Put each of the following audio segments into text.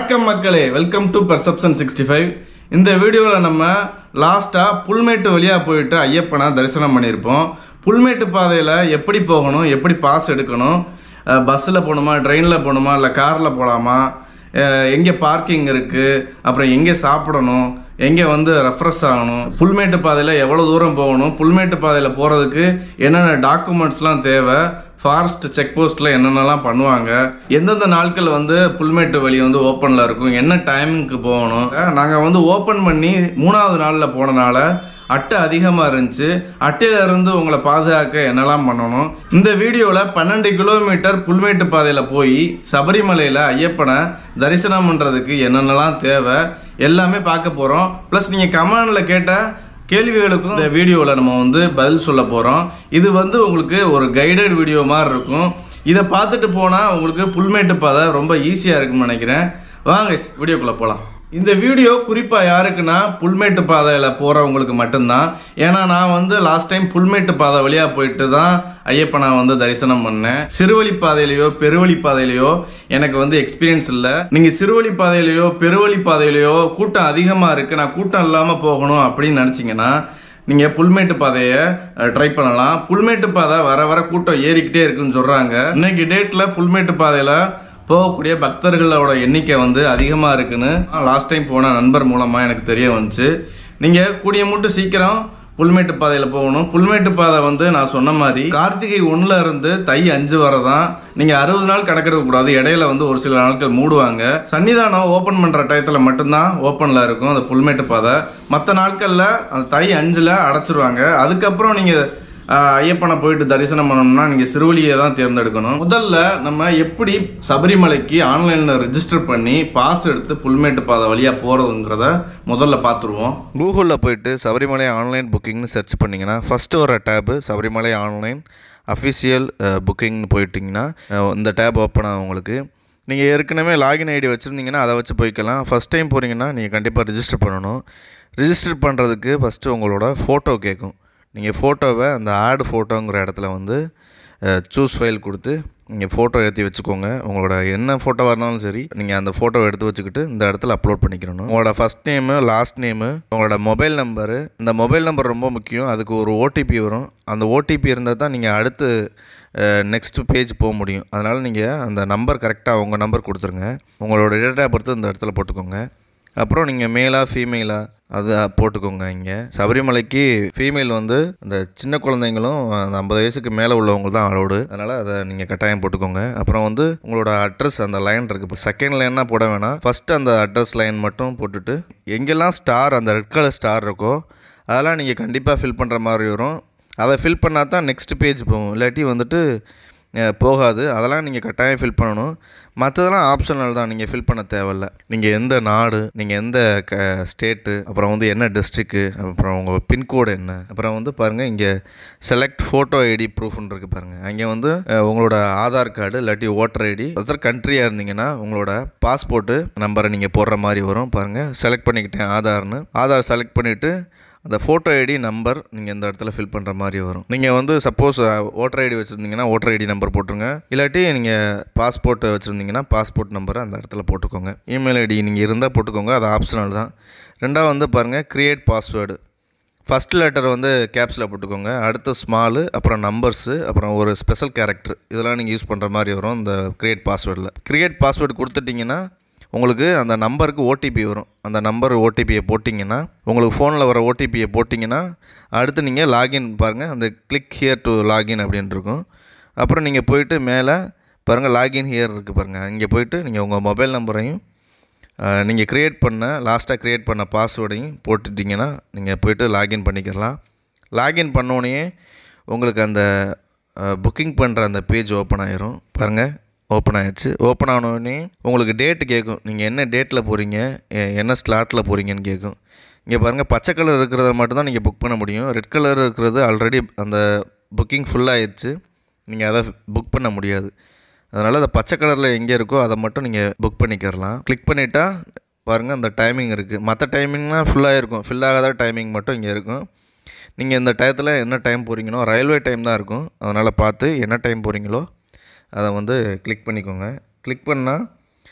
வணக்கம் மக்களே welcome to perception sixty five இந்த வீடியோவில் நம்ம லாஸ்ட்டாக புல்மேட்டு வழியாக போயிட்டு ஐயப்பனை தரிசனம் பண்ணியிருப்போம் புல்மேட்டு பாதையில் எப்படி போகணும் எப்படி பாஸ் எடுக்கணும் பஸ்ஸில் போகணுமா ட்ரெயினில் போகணுமா இல்லை காரில் போகலாமா எங்கே பார்க்கிங் இருக்குது அப்புறம் எங்கே சாப்பிடணும் எங்கே வந்து ரெஃப்ரெஷ் ஆகணும் புல்மேட்டு பாதையில் எவ்வளோ தூரம் போகணும் புல்மேட்டு பாதையில் போகிறதுக்கு என்னென்ன டாக்குமெண்ட்ஸ்லாம் தேவை ஃபாரஸ்ட் செக் போஸ்ட்டில் என்னென்னலாம் பண்ணுவாங்க எந்தெந்த நாட்கள் வந்து புல்மேட்டு வழி வந்து ஓப்பனில் இருக்கும் என்ன டைமிங்க்கு போகணும் நாங்கள் வந்து ஓப்பன் பண்ணி மூணாவது நாளில் போனனால அட்டை அதிகமாக இருந்துச்சு அட்டையில இருந்து உங்களை பாதுகாக்க என்னெல்லாம் பண்ணணும் இந்த வீடியோவில் பன்னெண்டு கிலோமீட்டர் புல்மேட்டு பாதையில் போய் சபரிமலையில் ஐயப்பனை தரிசனம் பண்ணுறதுக்கு என்னென்னலாம் தேவை எல்லாமே பார்க்க போகிறோம் ப்ளஸ் நீங்கள் கமெண்டில் கேட்ட கேள்விகளுக்கும் இந்த வீடியோவில் நம்ம வந்து பதில் சொல்ல போகிறோம் இது வந்து உங்களுக்கு ஒரு கைடட் வீடியோ மாதிரி இருக்கும் இதை பார்த்துட்டு போனால் உங்களுக்கு புல்மேட்டு பாதை ரொம்ப ஈஸியாக இருக்குன்னு நினைக்கிறேன் வாங்க வீடியோக்குள்ளே போகலாம் இந்த வீடியோ குறிப்பாக யாருக்குன்னா புல்மேட்டு பாதையில் போகிறவங்களுக்கு மட்டும்தான் ஏன்னா நான் வந்து லாஸ்ட் டைம் புல்மேட்டு பாதை வழியாக போயிட்டு தான் ஐயப்பனை வந்து தரிசனம் பண்ணேன் சிறுவழி பாதையிலையோ பெருவழி பாதையிலையோ எனக்கு வந்து எக்ஸ்பீரியன்ஸ் இல்லை நீங்கள் சிறுவழி பாதையிலையோ பெருவழி பாதையிலையோ கூட்டம் அதிகமாக இருக்குது நான் கூட்டம் இல்லாமல் போகணும் அப்படின்னு நினச்சிங்கன்னா நீங்கள் புல்மேட்டு பாதையை ட்ரை பண்ணலாம் புல்மேட்டு பாதை வர வர கூட்டம் ஏறிக்கிட்டே இருக்குன்னு சொல்கிறாங்க இன்னைக்கு டேட்டில் புல்மேட்டு பாதையில் போகக்கூடிய பக்தர்களோட எண்ணிக்கை வந்து அதிகமாக இருக்குன்னு லாஸ்ட் டைம் போன நண்பர் மூலமாக எனக்கு தெரிய வந்துச்சு நீங்கள் கூடிய மட்டும் சீக்கிரம் புல்மேட்டு பாதையில் போகணும் புல்மேட்டு பாதை வந்து நான் சொன்ன மாதிரி கார்த்திகை ஒன்றில் இருந்து தை அஞ்சு வரை தான் நீங்கள் அறுபது நாள் கணக்கெடுக்க கூடாது இடையில வந்து ஒரு சில நாட்கள் மூடுவாங்க சன்னிதானம் ஓப்பன் பண்ணுற டயத்தில் மட்டும்தான் ஓப்பனில் இருக்கும் அந்த புல்மேட்டு பாதை மற்ற நாட்களில் அந்த தை அஞ்சில் அடைச்சிருவாங்க அதுக்கப்புறம் நீங்கள் ஐயப்பனை போயிட்டு தரிசனம் பண்ணணும்னா நீங்கள் சிறுவழியை தான் தேர்ந்தெடுக்கணும் முதல்ல நம்ம எப்படி சபரிமலைக்கு ஆன்லைனில் ரெஜிஸ்டர் பண்ணி பாஸ் எடுத்து புல்மேட்டு பாதை வழியாக போகிறதுங்கிறத முதல்ல பார்த்துருவோம் கூகுளில் போயிட்டு சபரிமலை ஆன்லைன் புக்கிங்னு சர்ச் பண்ணிங்கன்னா ஃபஸ்ட்டு வர டேபு சபரிமலை ஆன்லைன் அஃபிஷியல் புக்கிங்னு போயிட்டிங்கன்னா அஹ், இந்த டேப் ஓப்பன் ஆகும் உங்களுக்கு நீங்கள் ஏற்கனவே லாகின் ஐடி வச்சுருந்தீங்கன்னா அதை வச்சு போய்க்கலாம் ஃபஸ்ட் டைம் போகிறீங்கன்னா நீங்கள் கண்டிப்பாக ரிஜிஸ்டர் பண்ணணும் ரிஜிஸ்டர் பண்ணுறதுக்கு ஃபஸ்ட்டு உங்களோட ஃபோட்டோ கேட்கும் நீங்கள் ஃபோட்டோவை அந்த ஆட் ஃபோட்டோங்கிற இடத்துல வந்து சூஸ் ஃபைல் கொடுத்து நீங்கள் ஃபோட்டோ ஏற்றி வச்சுக்கோங்க உங்களோட என்ன ஃபோட்டோவாக இருந்தாலும் சரி நீங்கள் அந்த ஃபோட்டோவை எடுத்து வச்சுக்கிட்டு இந்த இடத்துல அப்லோட் பண்ணிக்கிறணும் உங்களோட ஃபஸ்ட் நேமு லாஸ்ட் நேமு உங்களோட மொபைல் நம்பரு இந்த மொபைல் நம்பர் ரொம்ப முக்கியம் அதுக்கு ஒரு ஓடிபி வரும் அந்த ஓடிபி இருந்தால் தான் நீங்கள் அடுத்து நெக்ஸ்ட் பேஜ் போக முடியும் அதனால் நீங்கள் அந்த நம்பர் கரெக்டாக உங்கள் நம்பர் கொடுத்துருங்க உங்களோட டேட்டா பொறுத்து இந்த இடத்துல போட்டுக்கோங்க அப்புறம் நீங்கள் மேலா ஃபீமேலா அதை போட்டுக்கோங்க இங்கே சபரிமலைக்கு ஃபீமேல் வந்து அந்த சின்ன குழந்தைங்களும் அந்த ஐம்பது வயசுக்கு மேலே உள்ளவங்க தான் அலோடு அதனால் அதை நீங்கள் கட்டாயம் போட்டுக்கோங்க அப்புறம் வந்து உங்களோட அட்ரஸ் அந்த லைன் இருக்குது இப்போ செகண்ட் லைனாக போட வேணாம் ஃபஸ்ட்டு அந்த அட்ரஸ் லைன் மட்டும் போட்டுட்டு எங்கெல்லாம் ஸ்டார் அந்த ரெட் கலர் ஸ்டார் இருக்கோ அதெல்லாம் நீங்கள் கண்டிப்பாக ஃபில் பண்ணுற மாதிரி வரும் அதை ஃபில் பண்ணால் தான் நெக்ஸ்ட் பேஜ் போகும் இல்லாட்டி வந்துட்டு அஹ், போகாது அதெல்லாம் நீங்கள் கட்டாயம் ஃபில் பண்ணணும் மற்றதெல்லாம் ஆப்ஷனல் தான் நீங்கள் ஃபில் பண்ண தேவையில்ல நீங்கள் எந்த நாடு நீங்கள் எந்த க ஸ்டேட்டு அப்புறம் வந்து என்ன டிஸ்ட்ரிக்கு அப்புறம் உங்கள் பின்கோடு என்ன அப்புறம் வந்து பாருங்கள் இங்கே செலக்ட் ஃபோட்டோ ஐடி ப்ரூஃப்னு இருக்குது பாருங்கள் அங்கே வந்து அஹ், உங்களோட ஆதார் கார்டு இல்லாட்டி ஓட்டர் ஐடி அதர் கண்ட்ரியாக இருந்தீங்கன்னா உங்களோட பாஸ்போர்ட்டு நம்பரை நீங்கள் போடுற மாதிரி வரும் பாருங்கள் செலக்ட் பண்ணிக்கிட்டேன் ஆதார்னு ஆதார் செலக்ட் பண்ணிவிட்டு அந்த ஃபோட்டோ ஐடி நம்பர் நீங்கள் இந்த இடத்துல ஃபில் பண்ணுற மாதிரி வரும் நீங்கள் வந்து சப்போஸ் ஓட்டர் ஐடி வச்சுருந்தீங்கன்னா ஓட்டர் ஐடி நம்பர் போட்டுருங்க இல்லாட்டி நீங்கள் பாஸ்போர்ட் வச்சுருந்தீங்கன்னா பாஸ்போர்ட் நம்பரை அந்த இடத்துல போட்டுக்கோங்க இமெயில் ஐடி நீங்கள் இருந்தால் போட்டுக்கோங்க அது ஆப்ஷனல் தான் ரெண்டாவது வந்து பாருங்கள் க்ரியேட் பாஸ்வேர்டு ஃபஸ்ட் லெட்டர் வந்து கேப்ஸில் போட்டுக்கோங்க அடுத்து ஸ்மாலு அப்புறம் நம்பர்ஸு அப்புறம் ஒரு ஸ்பெஷல் கேரக்டர் இதெல்லாம் நீங்கள் யூஸ் பண்ணுற மாதிரி வரும் இந்த க்ரியேட் பாஸ்வேர்டில் க்ரியேட் பாஸ்வேர்டு கொடுத்துட்டிங்கன்னா உங்களுக்கு அந்த நம்பருக்கு ஓடிபி வரும் அந்த நம்பர் ஓடிபியை போட்டிங்கன்னா உங்களுக்கு ஃபோனில் வர ஓடிபியை போட்டிங்கன்னா அடுத்து நீங்கள் லாகின் பாருங்கள் அந்த கிளிக் ஹியர் டு லாகின் அப்படின்ட்டு இருக்கும் அப்புறம் நீங்கள் போயிட்டு மேலே பாருங்கள் லாகின் ஹியர் இருக்குது பாருங்கள் இங்கே போயிட்டு நீங்கள் உங்கள் மொபைல் நம்பரையும் நீங்கள் க்ரியேட் பண்ண லாஸ்ட்டாக க்ரியேட் பண்ண பாஸ்வேர்டையும் போட்டுட்டிங்கன்னா நீங்கள் போயிட்டு லாகின் பண்ணிக்கலாம் லாகின் பண்ணோடனே உங்களுக்கு அந்த புக்கிங் பண்ணுற அந்த பேஜ் ஓப்பன் ஆயிரும் பாருங்கள் ஓப்பன் ஆயிடுச்சு ஓப்பன் ஆனோடனே உங்களுக்கு டேட்டு கேட்கும் நீங்கள் என்ன டேட்டில் போகிறீங்க என்ன ஸ்லாட்டில் போகிறீங்கன்னு கேட்கும் இங்கே பாருங்கள் பச்சை கலர் இருக்கிறத மட்டும்தான் நீங்கள் புக் பண்ண முடியும் ரெட் கலர் இருக்கிறது ஆல்ரெடி அந்த புக்கிங் ஃபுல்லாகிடுச்சு நீங்கள் அதை புக் பண்ண முடியாது அதனால் அந்த பச்சை கலரில் எங்கே இருக்கோ அதை மட்டும் நீங்கள் புக் பண்ணிக்கிறலாம் கிளிக் பண்ணிட்டா பாருங்கள் அந்த டைமிங் இருக்குது மற்ற டைமிங்லாம் ஃபுல்லாக இருக்கும் ஃபில் ஆகாத டைமிங் மட்டும் இங்கே இருக்கும் நீங்கள் இந்த டயத்தில் என்ன டைம் போகிறீங்களோ ரயில்வே டைம் தான் இருக்கும் அதனால் பார்த்து என்ன டைம் போகிறீங்களோ அதை வந்து கிளிக் பண்ணிக்கோங்க கிளிக் பண்ணால்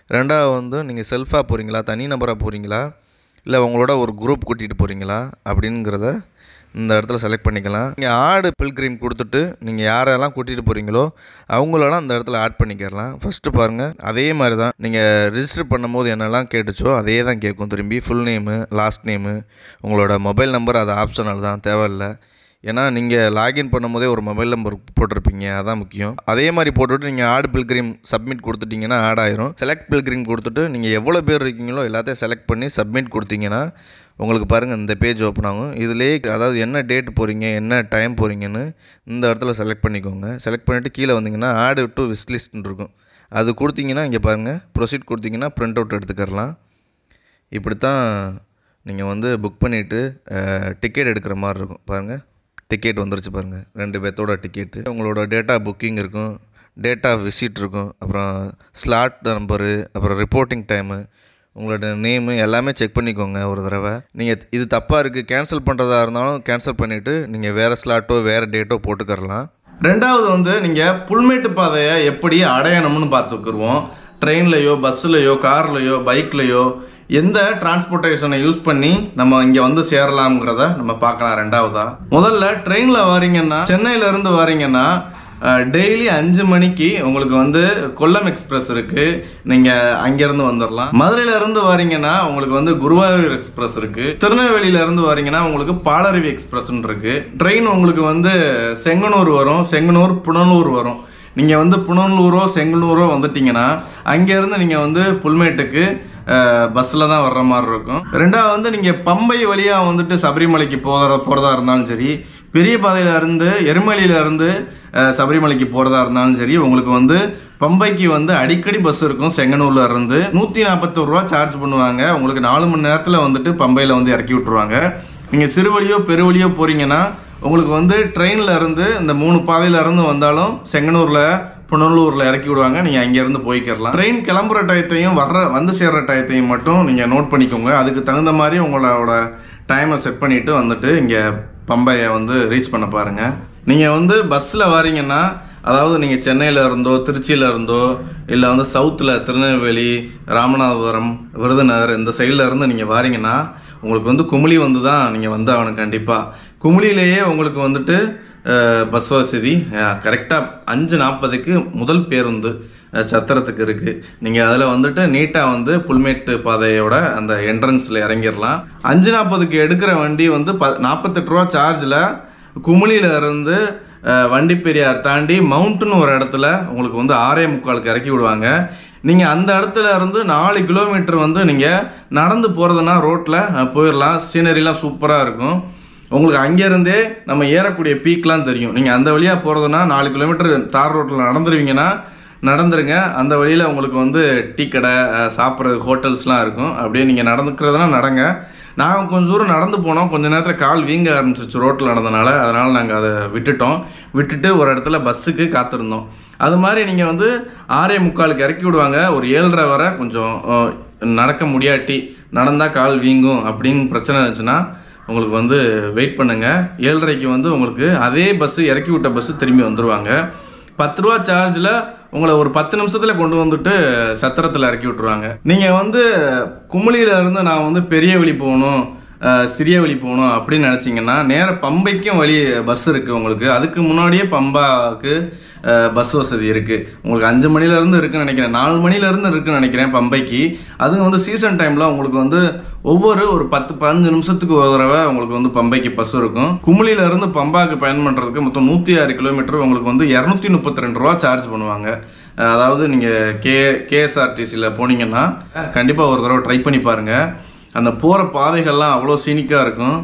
ரெண்டாவது வந்து நீங்கள் செல்ஃபாக போகிறீங்களா தனி நபராக போகிறீங்களா இல்லை உங்களோட ஒரு குரூப் கூட்டிகிட்டு போகிறீங்களா அப்படிங்கிறத இந்த இடத்துல செலக்ட் பண்ணிக்கலாம் நீங்கள் ஆடு பில்கிரிம் கொடுத்துட்டு நீங்கள் யாரெல்லாம் கூட்டிகிட்டு போகிறீங்களோ அவங்களெல்லாம் அந்த இடத்துல ஆட் பண்ணிக்கிறலாம் ஃபஸ்ட்டு பாருங்கள் அதே மாதிரி தான் நீங்கள் ரிஜிஸ்டர் பண்ணும்போது என்னெல்லாம் கேட்டுச்சோ அதே தான் கேட்கும் திரும்பி ஃபுல் நேமு லாஸ்ட் நேமு உங்களோட மொபைல் நம்பர் அது ஆப்ஷனல் தான் தேவையில்லை ஏன்னா நீங்கள் லாகின் பண்ணும்போதே ஒரு மொபைல் நம்பர் போட்டிருப்பீங்க அதான் முக்கியம் அதே மாதிரி போட்டுவிட்டு நீங்கள் ஆட் பில்கிரிம் சப்மிட் கொடுத்துட்டிங்கன்னா ஆட் ஆயிரும் செலக்ட் பில்கிரிம் கொடுத்துட்டு நீங்கள் எவ்வளோ பேர் இருக்கீங்களோ எல்லாத்தையும் செலக்ட் பண்ணி சப்மிட் கொடுத்தீங்கன்னா உங்களுக்கு பாருங்கள் இந்த பேஜ் ஓப்பன் ஆகும் இதுலேயே அதாவது என்ன டேட் போகிறீங்க என்ன டைம் போகிறீங்கன்னு இந்த இடத்துல செலக்ட் பண்ணிக்கோங்க செலக்ட் பண்ணிவிட்டு கீழே வந்தீங்கன்னா ஆடு டு விஸ்லிஸ்ட்னு இருக்கும் அது கொடுத்தீங்கன்னா இங்கே பாருங்கள் ப்ரொசீட் கொடுத்தீங்கன்னா பிரிண்ட் அவுட் எடுத்துக்கரலாம் இப்படி தான் நீங்கள் வந்து புக் பண்ணிவிட்டு டிக்கெட் எடுக்கிற மாதிரி இருக்கும் பாருங்கள் டிக்கெட் வந்துருச்சு பாருங்கள் ரெண்டு பேர்த்தோட டிக்கெட்டு உங்களோட டேட்டா புக்கிங் இருக்கும் டேட்டா விசிட் இருக்கும் அப்புறம் ஸ்லாட் நம்பரு அப்புறம் ரிப்போர்ட்டிங் டைமு உங்களோட நேமு எல்லாமே செக் பண்ணிக்கோங்க ஒரு தடவை நீங்கள் இது தப்பாக இருக்குது கேன்சல் பண்ணுறதா இருந்தாலும் கேன்சல் பண்ணிவிட்டு நீங்கள் வேறு ஸ்லாட்டோ வேறு டேட்டோ போட்டுக்கரலாம் ரெண்டாவது வந்து நீங்கள் புல்மேட்டு பாதையை எப்படி அடையணும்னு பார்த்துக்குருவோம் ட்ரெயின்லையோ பஸ்ஸுலையோ கார்லையோ பைக்லையோ எந்த டிரான்ஸ்போர்ட்டேஷனை யூஸ் பண்ணி நம்ம இங்கே வந்து சேரலாம்ங்கிறத நம்ம பார்க்கலாம் ரெண்டாவதா முதல்ல ட்ரெயினில் வாரீங்கன்னா சென்னையில இருந்து வாரீங்கன்னா டெய்லி அஞ்சு மணிக்கு உங்களுக்கு வந்து கொல்லம் எக்ஸ்பிரஸ் இருக்கு நீங்க அங்கிருந்து வந்துடலாம் மதுரையில இருந்து வாரீங்கன்னா உங்களுக்கு வந்து குருவாயூர் எக்ஸ்பிரஸ் இருக்கு திருநெல்வேலியில இருந்து வாரீங்கன்னா உங்களுக்கு பாலருவி எக்ஸ்பிரஸ் இருக்கு ட்ரெயின் உங்களுக்கு வந்து செங்கனூர் வரும் செங்கனூர் புனலூர் வரும் நீங்கள் வந்து புனலூரோ செங்கலூரோ வந்துட்டீங்கன்னா அங்கேருந்து நீங்கள் வந்து புல்மேட்டுக்கு பஸ்ஸில் தான் வர்ற மாதிரி இருக்கும் ரெண்டாவது வந்து நீங்கள் பம்பை வழியாக வந்துட்டு சபரிமலைக்கு போகிற போகிறதா இருந்தாலும் சரி பெரிய பாதையில இருந்து எருமலியில இருந்து அஹ், சபரிமலைக்கு போகிறதா இருந்தாலும் சரி உங்களுக்கு வந்து பம்பைக்கு வந்து அடிக்கடி பஸ் இருக்கும் செங்கனூர்ல இருந்து நூற்றி நாற்பத்தோரு ரூபா சார்ஜ் பண்ணுவாங்க உங்களுக்கு நாலு மணி நேரத்தில் வந்துட்டு பம்பையில் வந்து இறக்கி விட்டுருவாங்க நீங்கள் சிறுவழியோ பெருவழியோ போகிறீங்கன்னா உங்களுக்கு வந்து ட்ரெயினில் இருந்து இந்த மூணு பாதையில இருந்து வந்தாலும் செங்கனூரில் புனலூரில் இறக்கி விடுவாங்க நீங்கள் அங்கேருந்து போய்க்கிறலாம் ட்ரெயின் கிளம்புற டயத்தையும் வர்ற வந்து சேர்ற டயத்தையும் மட்டும் நீங்கள் நோட் பண்ணிக்கோங்க அதுக்கு தகுந்த மாதிரி உங்களோட டைமை செட் பண்ணிவிட்டு வந்துட்டு இங்கே பம்பையை வந்து ரீச் பண்ண பாருங்கள் நீங்கள் வந்து பஸ்ஸில் வாரீங்கன்னா அதாவது நீங்கள் சென்னையில் இருந்தோ திருச்சியில் இருந்தோ இல்லை வந்து சவுத்தில் திருநெல்வேலி ராமநாதபுரம் விருதுநகர் இந்த சைடில் இருந்து நீங்கள் வாரீங்கன்னா உங்களுக்கு வந்து குமுளி வந்து தான் நீங்கள் வந்து ஆகணும் கண்டிப்பாக குமுளியிலேயே உங்களுக்கு வந்துட்டு அஹ், பஸ் வசதி கரெக்டாக அஞ்சு நாற்பதுக்கு முதல் பேருந்து அஹ், சத்திரத்துக்கு இருக்குது நீங்கள் அதில் வந்துட்டு நீட்டாக வந்து புல்மேட்டு பாதையோட அந்த என்ட்ரன்ஸில் இறங்கிடலாம் அஞ்சு நாற்பதுக்கு எடுக்கிற வண்டி வந்து ப நாற்பத்தெட்டு ரூபா சார்ஜில் குமுளியில இருந்து அஹ், வண்டி பெரியார் தாண்டி மவுண்டன் ஒரு இடத்துல உங்களுக்கு வந்து ஆறே முக்காலுக்கு இறக்கி விடுவாங்க நீங்கள் அந்த இடத்துல இருந்து நாலு கிலோமீட்டர் வந்து நீங்கள் நடந்து போகிறதுனா ரோட்டில் போயிடலாம் சீனரிலாம் சூப்பராக இருக்கும் உங்களுக்கு அங்கேருந்தே நம்ம ஏறக்கூடிய பீக்லாம் தெரியும் நீங்கள் அந்த வழியாக போகிறதுனா நாலு கிலோமீட்டர் தார் ரோட்டில் நடந்துருவீங்கன்னா நடந்துருங்க அந்த வழியில் உங்களுக்கு வந்து டீ கடை அஹ், சாப்பிட்றது ஹோட்டல்ஸ்லாம் இருக்கும் அப்படியே நீங்கள் நடந்துக்கிறதுனா நடங்க நாங்கள் கொஞ்சம் தூரம் நடந்து போனோம் கொஞ்ச நேரத்தில் கால் வீங்க ஆரம்பிச்சிச்சு ரோட்டில் நடந்தனால அதனால் நாங்கள் அதை விட்டுட்டோம் விட்டுட்டு ஒரு இடத்துல பஸ்ஸுக்கு காத்திருந்தோம் அது மாதிரி நீங்கள் வந்து ஆறே முக்காலுக்கு இறக்கி விடுவாங்க ஒரு ஏழரை வரை கொஞ்சம் அஹ், நடக்க முடியாட்டி நடந்தால் கால் வீங்கும் அப்படின்னு பிரச்சனை இருந்துச்சுன்னா உங்களுக்கு வந்து வெயிட் பண்ணுங்க ஏழரைக்கு வந்து உங்களுக்கு அதே பஸ் இறக்கி விட்ட பஸ் திரும்பி வந்துருவாங்க பத்து ரூபா சார்ஜில் உங்களை ஒரு பத்து நிமிஷத்தில் கொண்டு வந்துட்டு சத்திரத்தில் இறக்கி விட்டுருவாங்க நீங்கள் வந்து குமுளியில இருந்து நான் வந்து பெரிய வழி போகணும் அஹ், சிறிய வழி போகணும் அப்படின்னு நினச்சிங்கன்னா நேர பம்பைக்கும் வழி பஸ் இருக்குது உங்களுக்கு அதுக்கு முன்னாடியே பம்பாவுக்கு பஸ் வசதி இருக்குது உங்களுக்கு அஞ்சு மணிலேருந்து இருக்குன்னு நினைக்கிறேன் நாலு மணிலேருந்து இருக்குன்னு நினைக்கிறேன் பம்பைக்கு அதுவும் வந்து சீசன் டைமில் உங்களுக்கு வந்து ஒவ்வொரு ஒரு பத்து பதினஞ்சு நிமிஷத்துக்கு ஒரு தடவை உங்களுக்கு வந்து பம்பைக்கு பஸ் இருக்கும் குமுளியில இருந்து பம்பாக்கு பயணம் பண்ணுறதுக்கு மொத்தம் நூற்றி ஆறு கிலோமீட்டர் உங்களுக்கு வந்து இரநூத்தி முப்பத்தி ரெண்டு ரூபா சார்ஜ் பண்ணுவாங்க அஹ் அதாவது நீங்கள் கே கேஎஸ்ஆர்டிசியில் போனீங்கன்னா கண்டிப்பாக ஒரு தடவை ட்ரை பண்ணி பாருங்கள் அந்த போகிற பாதைகள்லாம் அவ்வளோ சீனிக்காக இருக்கும்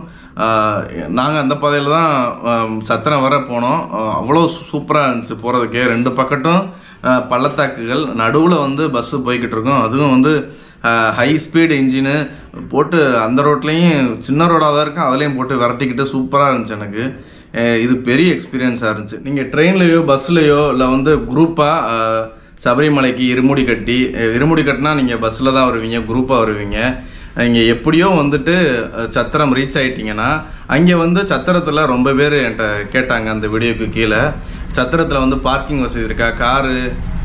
நாங்கள் அந்த பாதையில் தான் ஆம், சத்திரம் வர போனோம் அஹ் அவ்வளோ சூப்பராக இருந்துச்சு போகிறதுக்கே ரெண்டு பக்கட்டும் அஹ், பள்ளத்தாக்குகள் நடுவில் வந்து பஸ்ஸு போய்கிட்டு இருக்கும் அதுவும் வந்து ஹை ஸ்பீடு இன்ஜினு போட்டு அந்த ரோட்லேயும் சின்ன ரோடாக தான் இருக்கும் அதுலேயும் போட்டு விரட்டிக்கிட்டு சூப்பராக இருந்துச்சு எனக்கு அஹ் இது பெரிய எக்ஸ்பீரியன்ஸாக இருந்துச்சு நீங்கள் ட்ரெயின்லேயோ பஸ்லையோ இல்லை வந்து குரூப்பாக சபரிமலைக்கு இருமுடி கட்டி அஹ் இருமுடி கட்டினா நீங்கள் பஸ்ஸில் தான் வருவீங்க குரூப்பாக வருவீங்க நீங்கள் எப்படியோ வந்துட்டு அஹ், சத்திரம் ரீச் ஆயிட்டீங்கன்னா அங்கே வந்து சத்திரத்தில் ரொம்ப பேர் என்கிட்ட கேட்டாங்க அந்த வீடியோக்கு கீழே சத்திரத்தில் வந்து பார்க்கிங் வசதி இருக்கா காரு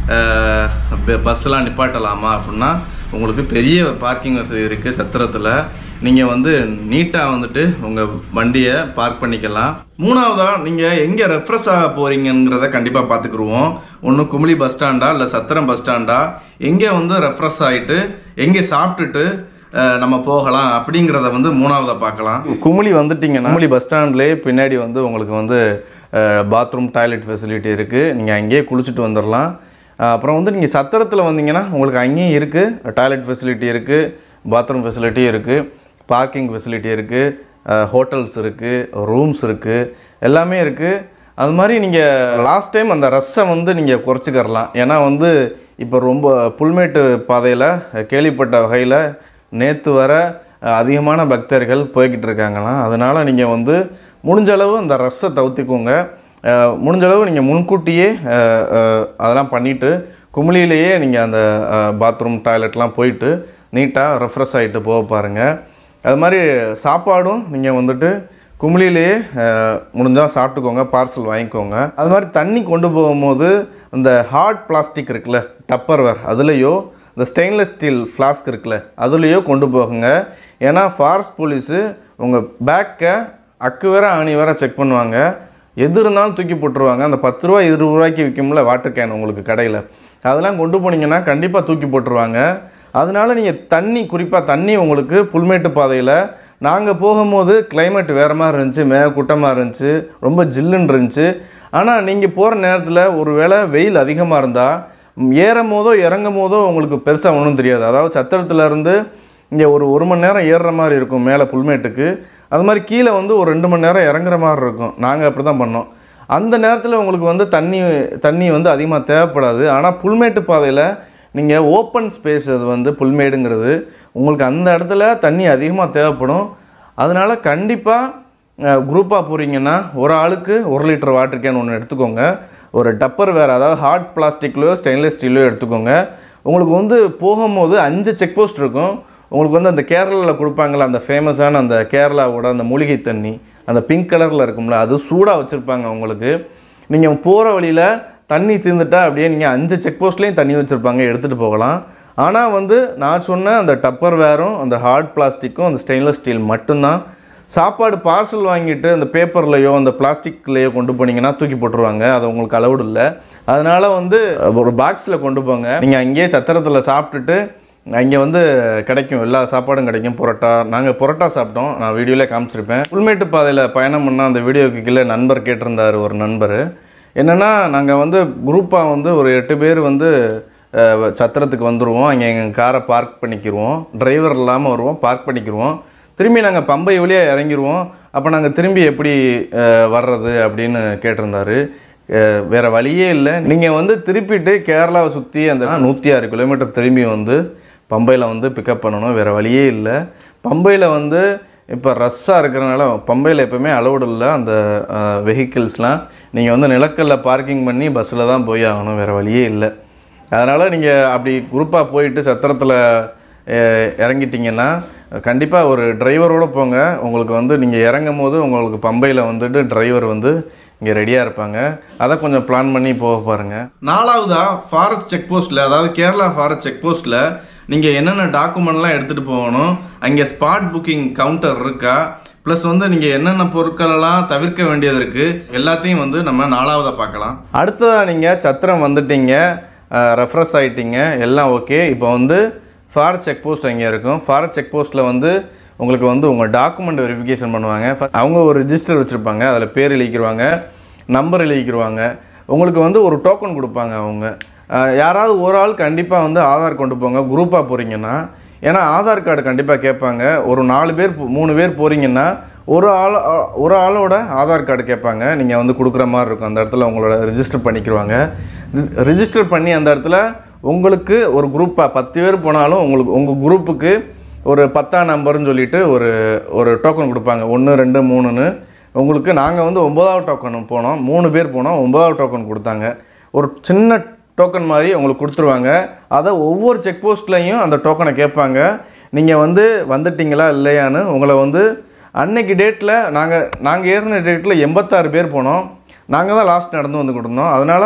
பஸ்ஸெலாம் நிப்பாட்டலாமா அப்படின்னா உங்களுக்கு பெரிய பார்க்கிங் வசதி இருக்குது சத்திரத்தில் நீங்கள் வந்து நீட்டாக வந்துட்டு உங்கள் வண்டியை பார்க் பண்ணிக்கலாம் மூணாவதாக நீங்கள் எங்கே ரெஃப்ரெஷ் ஆக போகிறீங்கிறத கண்டிப்பாக பார்த்துக்குருவோம் ஒன்று குமிளி பஸ் ஸ்டாண்டா இல்லை சத்திரம் பஸ் ஸ்டாண்டா எங்கே வந்து ரெஃப்ரெஷ் ஆகிட்டு எங்கே சாப்பிட்டுட்டு அஹ், நம்ம போகலாம் அப்படிங்கிறத வந்து மூணாவதாக பார்க்கலாம் குமிளி வந்துட்டிங்கன்னா குமிளி பஸ் ஸ்டாண்ட்லேயே பின்னாடி வந்து உங்களுக்கு வந்து பாத்ரூம் டாய்லெட் ஃபெசிலிட்டி இருக்குது நீங்கள் அங்கேயே குளிச்சுட்டு வந்துடலாம் அஹ், அப்புறம் வந்து நீங்கள் சத்திரத்தில் வந்தீங்கன்னா உங்களுக்கு அங்கேயும் இருக்குது டாய்லெட் ஃபெசிலிட்டி இருக்குது பாத்ரூம் ஃபெசிலிட்டி இருக்குது பார்க்கிங் ஃபெசிலிட்டி இருக்குது ஹோட்டல்ஸ் இருக்குது ரூம்ஸ் இருக்குது எல்லாமே இருக்குது அது மாதிரி நீங்கள் லாஸ்ட் டைம் அந்த ரஷ்ஷை வந்து நீங்கள் குறைச்சிக்கிறலாம் ஏன்னா வந்து இப்போ ரொம்ப புல்மேட்டு பாதையில் கேள்விப்பட்ட வகையில் நேற்று வர அஹ், அதிகமான பக்தர்கள் போய்கிட்டு இருக்காங்களாம் அதனால் நீங்கள் வந்து முடிஞ்ச அளவு அந்த ரஷ்ஷை தவிர்த்துக்கோங்க அஹ், முடிஞ்ச அளவு நீங்கள் முன்கூட்டியே அஹ், அஹ், அதெல்லாம் பண்ணிவிட்டு குமிழியிலேயே நீங்கள் அந்த பாத்ரூம் டாய்லெட்லாம் போயிட்டு நீட்டாக ரெஃப்ரெஷ் ஆகிட்டு போக பாருங்கள் அது மாதிரி சாப்பாடும் நீங்கள் வந்துட்டு குமிழிலேயே முடிஞ்சால் சாப்பிட்டுக்கோங்க பார்சல் வாங்கிக்கோங்க அது மாதிரி தண்ணி கொண்டு போகும்போது அந்த ஹார்ட் பிளாஸ்டிக் இருக்குல்ல டப்பர்வேர் அதுலேயோ இந்த ஸ்டெயின்லெஸ் ஸ்டீல் ஃப்ளாஸ்க் இருக்குல்ல அதுலேயோ கொண்டு போகுங்க ஏன்னா ஃபாரஸ்ட் போலீஸு உங்கள் பேக்கை அக்கு வேற ஆணி வேற செக் பண்ணுவாங்க எது இருந்தாலும் தூக்கி போட்டுருவாங்க அந்த பத்து ரூபா இருபது ரூபாய்க்கு விற்கும்ல வாட்டர் கேன் உங்களுக்கு கடையில் அதெல்லாம் கொண்டு போனீங்கன்னா கண்டிப்பாக தூக்கி போட்டுருவாங்க அதனால நீங்கள் தண்ணி குறிப்பாக தண்ணி உங்களுக்கு புல்மேட்டு பாதையில் நாங்கள் போகும்போது climate வேறு மாதிரி இருந்துச்சு மேகக்கூட்டமாக இருந்துச்சு ரொம்ப ஜில்லுன்னு இருந்துச்சு ஆனால் நீங்கள் போகிற நேரத்தில் ஒரு வேளை வெயில் அதிகமாக இருந்தால் ஏறும் போதோ இறங்கும் போதோ உங்களுக்கு பெருசாக ஒன்றும் தெரியாது அதாவது சத்திரத்துல இருந்து இங்கே ஒரு ஒரு மணி நேரம் ஏறுற மாதிரி இருக்கும் மேலே புல்மேட்டுக்கு அது மாதிரி கீழே வந்து ஒரு ரெண்டு மணி நேரம் இறங்குற மாதிரி இருக்கும் நாங்கள் அப்படி தான் பண்ணோம் அந்த நேரத்தில் உங்களுக்கு வந்து தண்ணி தண்ணி வந்து அதிகமாக தேவைப்படாது ஆனால் புல்மேட்டு பாதையில் நீங்கள் ஓப்பன் ஸ்பேஸ் அது வந்து புல்மேடுங்கிறது உங்களுக்கு அந்த இடத்துல தண்ணி அதிகமாக தேவைப்படும் அதனால் கண்டிப்பாக குரூப்பாக போகிறீங்கன்னா ஒரு ஆளுக்கு ஒரு லிட்டர் வாட்டர் கேன் ஒன்று எடுத்துக்கோங்க ஒரு டப்பர் வேறு அதாவது ஹார்ட் பிளாஸ்டிக்லையோ ஸ்டெயின்லெஸ் ஸ்டீலையோ எடுத்துக்கோங்க உங்களுக்கு வந்து போகும்போது அஞ்சு செக் போஸ்ட் இருக்கும் உங்களுக்கு வந்து அந்த கேரளாவில் கொடுப்பாங்கள்ல அந்த ஃபேமஸான அந்த கேரளாவோட அந்த மூலிகை தண்ணி அந்த பிங்க் கலரில் இருக்கும்ல அது சூடாக வச்சுருப்பாங்க உங்களுக்கு நீங்கள் போகிற வழியில் தண்ணி தீர்ந்துட்டா அப்படியே நீங்கள் அஞ்சு செக் போஸ்ட்லேயும் தண்ணி வச்சுருப்பாங்க எடுத்துகிட்டு போகலாம் ஆனால் வந்து நான் சொன்ன அந்த டப்பர் வேரும் அந்த ஹார்ட் பிளாஸ்டிக்கும் அந்த ஸ்டெயின்லெஸ் ஸ்டீல் மட்டும்தான் சாப்பாடு பார்சல் வாங்கிட்டு அந்த பேப்பர்லையோ அந்த பிளாஸ்டிக்லேயோ கொண்டு போனீங்கன்னா தூக்கி போட்டுருவாங்க அது உங்களுக்கு அலௌடு இல்லை அதனால் வந்து ஒரு பாக்ஸில் கொண்டு போங்க நீங்கள் அங்கேயே சத்திரத்தில் சாப்பிட்டுட்டு அங்கே வந்து கிடைக்கும் எல்லா சாப்பாடும் கிடைக்கும் புரோட்டா நாங்கள் புரோட்டா சாப்பிட்டோம் நான் வீடியோவில் காமிச்சிருப்பேன் புல்மேட்டு பாதையில் பயணம் பண்ணால் அந்த வீடியோக்கு கீழே நண்பர் கேட்டிருந்தார் ஒரு நண்பர் என்னென்னா நாங்கள் வந்து குரூப்பாக வந்து ஒரு எட்டு பேர் வந்து அஹ், சத்திரத்துக்கு வந்துடுவோம் அங்கே எங்கள் காரை பார்க் பண்ணிக்கிருவோம் டிரைவர் இல்லாமல் வருவோம் பார்க் பண்ணிக்கிருவோம் திரும்பி நாங்கள் பம்பை வழியாக இறங்கிடுவோம் அப்போ நாங்கள் திரும்பி எப்படி அஹ், வர்றது அப்படின்னு கேட்டிருந்தாரு அஹ், வேற வழியே இல்லை நீங்கள் வந்து திருப்பிட்டு கேரளாவை சுற்றி அந்த நூற்றி ஆறு கிலோமீட்டர் திரும்பி வந்து பம்பையில் வந்து பிக்கப் பண்ணணும் வேறு வழியே இல்லை பம்பையில் வந்து இப்போ ரஷ்ஷாக இருக்கிறனால பம்பையில் எப்போவுமே அலௌடு இல்லை அந்த வெஹிக்கிள்ஸ்லாம் நீங்கள் வந்து நிலக்கல்ல பார்க்கிங் பண்ணி பஸ்ஸில் தான் போய் ஆகணும் வேறு வழியே இல்லை அதனால் நீங்கள் அப்படி குரூப்பாக போயிட்டு சத்திரத்தில் அஹ், இறங்கிட்டீங்கன்னா கண்டிப்பாக ஒரு டிரைவரோடு போங்க உங்களுக்கு வந்து நீங்கள் இறங்கும் போது உங்களுக்கு பம்பையில் வந்துட்டு டிரைவர் வந்து இங்கே ரெடியாக இருப்பாங்க அதை கொஞ்சம் பிளான் பண்ணி போக பாருங்கள் நாலாவதாக ஃபாரஸ்ட் செக் போஸ்ட்டில் அதாவது கேரளா ஃபாரஸ்ட் செக் போஸ்ட்டில் நீங்கள் என்னென்ன டாக்குமெண்ட்லாம் எடுத்துகிட்டு போகணும் அங்கே ஸ்பாட் புக்கிங் கவுண்டர் இருக்கா ப்ளஸ் வந்து நீங்கள் என்னென்ன பொருட்களெல்லாம் தவிர்க்க வேண்டியது இருக்குது எல்லாத்தையும் வந்து நம்ம நாலாவதாக பார்க்கலாம் அடுத்ததாக நீங்கள் சத்திரம் வந்துட்டீங்க ரெஃப்ரெஷ் ஆகிட்டீங்க எல்லாம் ஓகே இப்போ வந்து ஃபாரஸ்ட் செக் போஸ்ட் அங்கே இருக்கும் ஃபாரஸ்ட் செக் போஸ்ட்டில் வந்து உங்களுக்கு வந்து உங்கள் டாக்குமெண்ட் வெரிஃபிகேஷன் பண்ணுவாங்க First அவங்க ஒரு ரிஜிஸ்டர் வச்சுருப்பாங்க அதில் பேர் எழுதிக்கிருவாங்க நம்பர் எழுதிக்கிருவாங்க உங்களுக்கு வந்து ஒரு டோக்கன் கொடுப்பாங்க அவங்க அஹ், யாராவது ஒரு ஆள் கண்டிப்பாக வந்து ஆதார் கொண்டு போங்க குரூப்பாக போகிறீங்கன்னா ஏன்னா ஆதார் கார்டு கண்டிப்பாக கேட்பாங்க ஒரு நாலு பேர் போ- மூணு பேர் போகிறீங்கன்னா ஒரு ஆள் ஒரு ஆளோட ஆதார் கார்டு கேட்பாங்க நீங்கள் வந்து கொடுக்குற மாதிரி இருக்கும் அந்த இடத்துல உங்களோட ரிஜிஸ்டர் பண்ணிக்கிருவாங்க ரிஜிஸ்டர் பண்ணி அந்த இடத்துல உங்களுக்கு ஒரு குரூப்பாக பத்து பேர் போனாலும் உங்களுக்கு உங்கள் குரூப்புக்கு ஒரு பத்தாம் நம்பர்னு சொல்லிட்டு ஒரு ஒரு டோக்கன் கொடுப்பாங்க ஒன்று ரெண்டு மூணுன்னு உங்களுக்கு நாங்கள் வந்து ஒம்பதாவது டோக்கன் போனோம் மூணு பேர் போனோம் ஒம்பதாவது டோக்கன் கொடுத்தாங்க ஒரு சின்ன டோக்கன் மாதிரி உங்களுக்கு கொடுத்துருவாங்க அதை ஒவ்வொரு செக் போஸ்ட்லேயும் அந்த டோக்கனை கேட்பாங்க நீங்கள் வந்து வந்துட்டீங்களா இல்லையான்னு உங்களை வந்து அன்னைக்கு டேட்டில் நாங்கள் நாங்கள் ஏறின டேட்டில் எண்பத்தாறு பேர் போனோம் நாங்கள் தான் லாஸ்ட் நடந்து வந்து கொடுத்தோம் அதனால்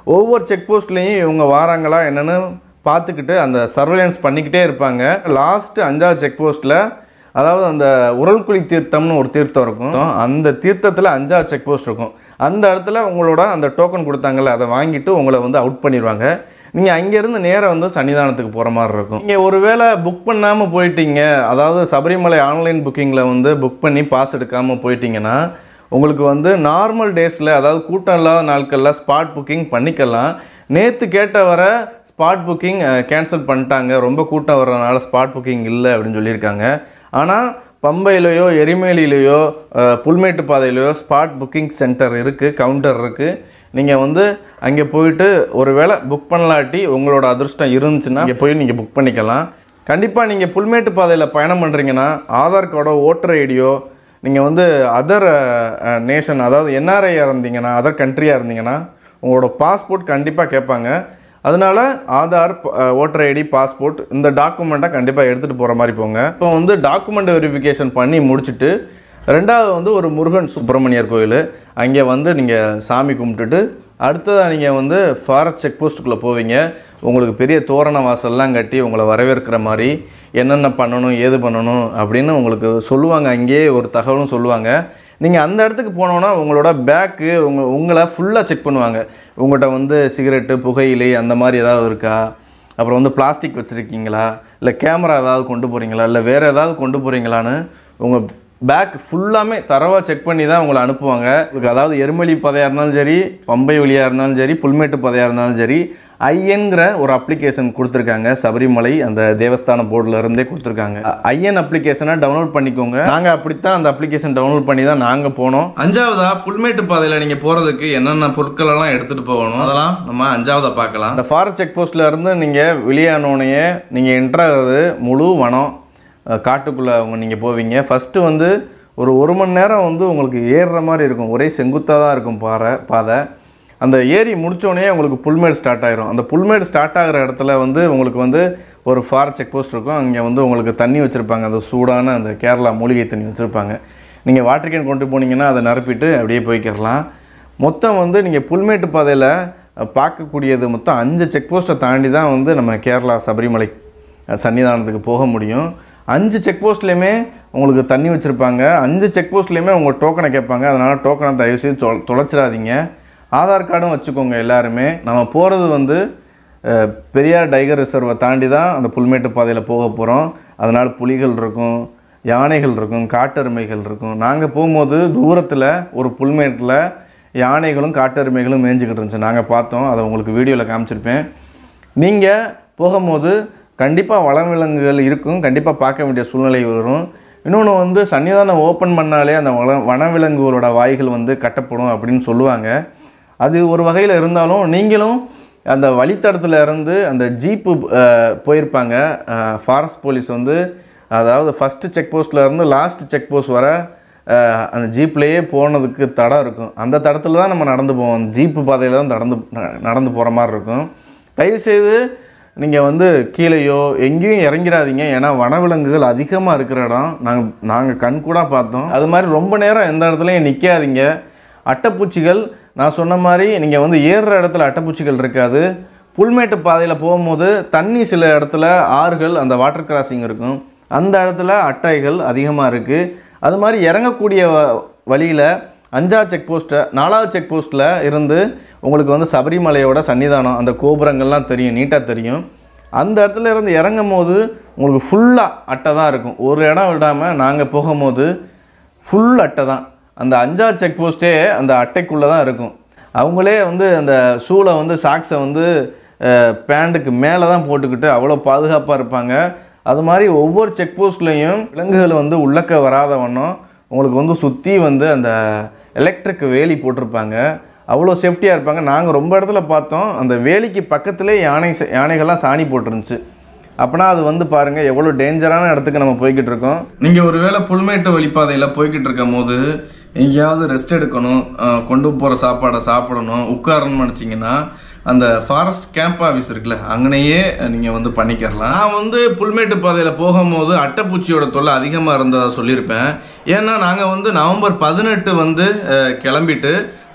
ஒவ்வொரு செக் போஸ்ட்லேயும் இவங்க வாராங்களா என்னென்னு பார்த்துக்கிட்டு அந்த சர்வேலன்ஸ் பண்ணிக்கிட்டே இருப்பாங்க லாஸ்ட்டு அஞ்சாவது செக் போஸ்ட்டில் அதாவது அந்த உரல்குழி தீர்த்தம்னு ஒரு தீர்த்தம் இருக்கும் அந்த தீர்த்தத்தில் அஞ்சாவது செக் போஸ்ட் இருக்கும் அந்த இடத்துல உங்களோட அந்த டோக்கன் கொடுத்தாங்கல்ல அதை வாங்கிட்டு உங்களை வந்து அவுட் பண்ணிடுவாங்க நீங்கள் அங்கேருந்து நேராக வந்து சன்னிதானத்துக்கு போகிற மாதிரி இருக்கும் நீங்கள் ஒருவேளை புக் பண்ணாமல் போயிட்டீங்க அதாவது சபரிமலை ஆன்லைன் புக்கிங்கில் வந்து புக் பண்ணி பாஸ் எடுக்காமல் போயிட்டீங்கன்னா உங்களுக்கு வந்து நார்மல் டேஸில் அதாவது கூட்டம் இல்லாத நாட்களில் ஸ்பாட் புக்கிங் பண்ணிக்கலாம் நேற்று கேட்ட வர ஸ்பாட் புக்கிங் கேன்சல் பண்ணிட்டாங்க ரொம்ப கூட்டம் வர்றதுனால ஸ்பாட் புக்கிங் இல்லை அப்படின்னு சொல்லியிருக்காங்க ஆனால் பம்பையிலையோ எரிமேலியிலையோ அஹ், புல்மேட்டு பாதையிலையோ ஸ்பாட் புக்கிங் சென்டர் இருக்குது கவுண்டர் இருக்குது நீங்கள் வந்து அங்கே போயிட்டு ஒரு வேளை புக் பண்ணலாட்டி உங்களோட அதிர்ஷ்டம் இருந்துச்சுன்னா இங்கே போய் நீங்கள் புக் பண்ணிக்கலாம் கண்டிப்பாக நீங்கள் புல்மேட்டு பாதையில் பயணம் பண்ணுறீங்கன்னா ஆதார் கார்டோ ஓட்டர் ஐடியோ நீங்கள் வந்து அதர் நேஷன் அதாவது என்ஆர்ஐயாக இருந்தீங்கன்னா அதர் கண்ட்ரியாக இருந்தீங்கன்னா உங்களோட பாஸ்போர்ட் கண்டிப்பாக கேட்பாங்க அதனால ஆதார் ஓட்டர் ஐடி பாஸ்போர்ட் இந்த டாக்குமெண்ட்டை கண்டிப்பாக எடுத்துகிட்டு போகிற மாதிரி போங்க இப்போ வந்து டாக்குமெண்ட் வெரிஃபிகேஷன் பண்ணி முடிச்சுட்டு ரெண்டாவது வந்து ஒரு முருகன் சுப்பிரமணியர் கோயில் அங்கே வந்து நீங்கள் சாமி கும்பிட்டுட்டு அடுத்ததாக நீங்கள் வந்து ஃபாரஸ்ட் செக் போஸ்ட்டுக்குள்ளே போவீங்க உங்களுக்கு பெரிய தோரண வாசல்லாம் கட்டி உங்களை வரவேற்கிற மாதிரி என்னென்ன பண்ணணும் ஏது பண்ணணும் அப்படின்னு உங்களுக்கு சொல்லுவாங்க அங்கேயே ஒரு தகவலும் சொல்லுவாங்க நீங்கள் அந்த இடத்துக்கு போனோன்னா உங்களோட பேக்கு உங்கள் உங்களை ஃபுல்லாக செக் பண்ணுவாங்க உங்கள்கிட்ட வந்து சிகரெட்டு புகையிலை அந்த மாதிரி ஏதாவது இருக்கா அப்புறம் வந்து பிளாஸ்டிக் வச்சுருக்கீங்களா இல்லை கேமரா ஏதாவது கொண்டு போகிறீங்களா இல்லை வேறு ஏதாவது கொண்டு போகிறீங்களான்னு உங்கள் பேக் ஃபுல்லாமே தரவாக செக் பண்ணி தான் உங்களை அனுப்புவாங்க உங்களுக்கு அதாவது எருமலி பதையாக இருந்தாலும் சரி பம்பை வழியாக இருந்தாலும் சரி புல்மேட்டு பதையாக இருந்தாலும் சரி ஐஎன்கிற ஒரு அப்ளிகேஷன் கொடுத்துருக்காங்க சபரிமலை அந்த தேவஸ்தான போர்டில் இருந்தே கொடுத்துருக்காங்க ஐஎன் அப்ளிகேஷனை டவுன்லோட் பண்ணிக்கோங்க நாங்கள் அப்படித்தான் அந்த அப்ளிகேஷன் டவுன்லோட் பண்ணி தான் நாங்கள் போனோம் அஞ்சாவதா புல்மேட்டு பாதையில் நீங்கள் போகிறதுக்கு என்னென்ன பொருட்கள் எல்லாம் எடுத்துகிட்டு போகணும் அதெல்லாம் நம்ம அஞ்சாவதா பார்க்கலாம் அந்த ஃபாரஸ்ட் செக் போஸ்ட்டில் இருந்து நீங்கள் வெளியானோடனே நீங்கள் என்ட்ராகிறது முழு வனம் அஹ், காட்டுக்குள்ளே அவங்க நீங்கள் போவீங்க ஃபஸ்ட்டு வந்து ஒரு ஒரு மணி நேரம் வந்து உங்களுக்கு ஏறுற மாதிரி இருக்கும் ஒரே செங்குத்தாக தான் இருக்கும் பாறை பாதை அந்த ஏரி முடிச்சோடனே உங்களுக்கு புல்மேடு ஸ்டார்ட் ஆயிரும் அந்த புல்மேடு ஸ்டார்ட் ஆகிற இடத்துல வந்து உங்களுக்கு வந்து ஒரு ஃபாரஸ்ட் செக் போஸ்ட் இருக்கும் அங்கே வந்து உங்களுக்கு தண்ணி வச்சுருப்பாங்க அந்த சூடான அந்த கேரளா மூலிகை தண்ணி வச்சுருப்பாங்க நீங்கள் வாட்டர் கேன் கொண்டு போனீங்கன்னா அதை நிரப்பிட்டு அப்படியே போய்க்கிடலாம் மொத்தம் வந்து நீங்கள் புல்மேட்டு பாதையில் பார்க்கக்கூடியது மொத்தம் அஞ்சு செக் போஸ்ட்டை தாண்டி தான் வந்து நம்ம கேரளா சபரிமலை அஹ், சன்னிதானத்துக்கு போக முடியும் அஞ்சு செக் போஸ்ட்லேயுமே உங்களுக்கு தண்ணி வச்சுருப்பாங்க அஞ்சு செக் போஸ்ட்லேயுமே உங்கள் டோக்கனை கேட்பாங்க அதனால் டோக்கனை தயவு செய்து தொ தொலைச்சிடாதீங்க ஆதார் கார்டும் வச்சுக்கோங்க எல்லாருமே நம்ம போகிறது வந்து அஹ், பெரியார் டைகர் ரிசர்வை தாண்டி தான் அந்த புல்மேட்டு பாதையில் போக போகிறோம் அதனால் புலிகள் இருக்கும் யானைகள் இருக்கும் காட்டெருமைகள் இருக்கும் நாங்கள் போகும்போது தூரத்தில் ஒரு புல்மேட்டில் யானைகளும் காட்டெருமைகளும் மேய்ஞ்சிக்கிட்டு இருந்துச்சு நாங்கள் பார்த்தோம் அதை உங்களுக்கு வீடியோவில் காமிச்சிருப்பேன் நீங்கள் போகும்போது கண்டிப்பாக வனவிலங்குகள் இருக்கும் கண்டிப்பாக பார்க்க வேண்டிய சூழ்நிலை வரும் இன்னொன்று வந்து சன்னிதானம் ஓப்பன் பண்ணாலே அந்த வன வனவிலங்குகளோட வாய்கள் வந்து கட்டப்படும் அப்படின்னு சொல்லுவாங்க அது ஒரு வகையில் இருந்தாலும் நீங்களும் அந்த வழித்தடத்தில் இருந்து அந்த ஜீப்பு அஹ், போயிருப்பாங்க ஃபாரஸ்ட் போலீஸ் வந்து அதாவது ஃபஸ்ட்டு செக் போஸ்ட்டில் இருந்து லாஸ்ட் செக் போஸ்ட் வர அஹ், அந்த ஜீப்லேயே போனதுக்கு தடம் இருக்கும் அந்த தடத்தில் தான் நம்ம நடந்து போவோம் அந்த ஜீப்பு பாதையில் தான் நடந்து ந- நடந்து போகிற மாதிரி இருக்கும் தயவுசெய்து நீங்கள் வந்து கீழேயோ எங்கேயும் இறங்கிடாதீங்க ஏன்னா வனவிலங்குகள் அதிகமாக இருக்கிற இடம் நாங்கள் நாங்கள் கண் கூட பார்த்தோம் அது மாதிரி ரொம்ப நேரம் எந்த இடத்துலையும் நிற்காதீங்க அட்டைப்பூச்சிகள் நான் சொன்ன மாதிரி நீங்கள் வந்து ஏறுற இடத்துல அட்டைப்பூச்சிகள் இருக்காது புல்மேட்டு பாதையில் போகும்போது தண்ணி சில இடத்துல ஆறுகள் அந்த வாட்டர் கிராசிங் இருக்கும் அந்த இடத்துல அட்டைகள் அதிகமாக இருக்குது அது மாதிரி இறங்கக்கூடிய வழியில் அஞ்சாவது செக் போஸ்ட்டை நாலாவது செக் போஸ்ட்டில் இருந்து உங்களுக்கு வந்து சபரிமலையோட சன்னிதானம் அந்த கோபுரங்கள்லாம் தெரியும் நீட்டாக தெரியும் அந்த இடத்துல இருந்து இறங்கும் போது உங்களுக்கு ஃபுல்லாக அட்டை தான் இருக்கும் ஒரு இடம் விடாமல் நாங்கள் போகும்போது ஃபுல் அட்டை தான் அந்த அஞ்சாவது செக் போஸ்ட்டே அந்த அட்டைக்குள்ளே தான் இருக்கும் அவங்களே வந்து அந்த ஷூவில் வந்து சாக்ஸை வந்து பேண்ட்டுக்கு மேலே தான் போட்டுக்கிட்டு அவ்வளோ பாதுகாப்பாக இருப்பாங்க அது மாதிரி ஒவ்வொரு செக் போஸ்ட்லேயும் விலங்குகள் வந்து உள்ளக்க வராத வண்ணம் உங்களுக்கு வந்து சுற்றி வந்து அந்த எலக்ட்ரிக் வேலி போட்டிருப்பாங்க அவ்வளோ சேஃப்டியாக இருப்பாங்க நாங்கள் ரொம்ப இடத்துல பார்த்தோம் அந்த வேலிக்கு பக்கத்திலே யானை ச- யானைகள்லாம் சாணி போட்டுருந்துச்சு அப்போனா அது வந்து பாருங்கள் எவ்வளோ டேஞ்சரான இடத்துக்கு நம்ம போய்கிட்டு இருக்கோம் நீங்கள் ஒருவேளை புல்மேட்டு வழிப்பாதையில் போய்கிட்டு இருக்கும் போது எங்கேயாவது ரெஸ்ட் எடுக்கணும் அஹ், கொண்டு போகிற சாப்பாடை சாப்பிடணும் உட்காரணும்னு நினச்சிங்கன்னா அந்த ஃபாரஸ்ட் கேம்ப் ஆஃபீஸ் இருக்குல்ல அங்கனையே நீங்கள் வந்து பண்ணிக்கிறலாம் நான் வந்து புல்மேட்டு பாதையில் போகும்போது அட்டைப்பூச்சியோட தொல்லை அதிகமாக இருந்ததா சொல்லியிருப்பேன் ஏன்னா நாங்கள் வந்து நவம்பர் பதினெட்டு வந்து அஹ், கிளம்பிட்டு